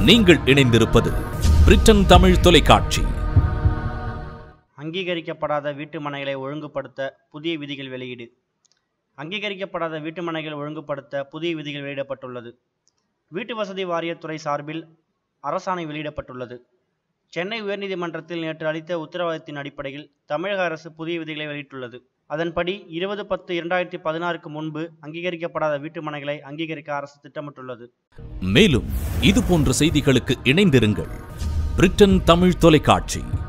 நீங்கள் இணைந்திருப்பது பிரிட்டன் தமிழ் தொலைக்காட்சி அங்கீகரிக்கப்படாத வீட்டு மனைகளை ஒழுங்குபடுத்த புதிய விதிகள் வெளியீடு அங்கீகரிக்கப்படாத வீட்டு மனைகள் ஒழுங்குபடுத்த புதிய விதிகள் வெளியிடப்பட்டுள்ளது வீட்டு வசதி வாரியத்துறை சார்பில் அரசாணை வெளியிடப்பட்டுள்ளது சென்னை உயர்நீதிமன்றத்தில் நேற்று அளித்த உத்தரவாதத்தின் அடிப்படையில் தமிழக அரசு புதிய விதிகளை வெளியிட்டுள்ளது அதன்படி இருபது பத்து இரண்டாயிரத்தி பதினாறுக்கு முன்பு அங்கீகரிக்கப்படாத வீட்டு மனைகளை அங்கீகரிக்க அரசு திட்டமிட்டுள்ளது மேலும் இது போன்ற செய்திகளுக்கு இணைந்திருங்கள் பிரிட்டன் தமிழ் தொலைக்காட்சி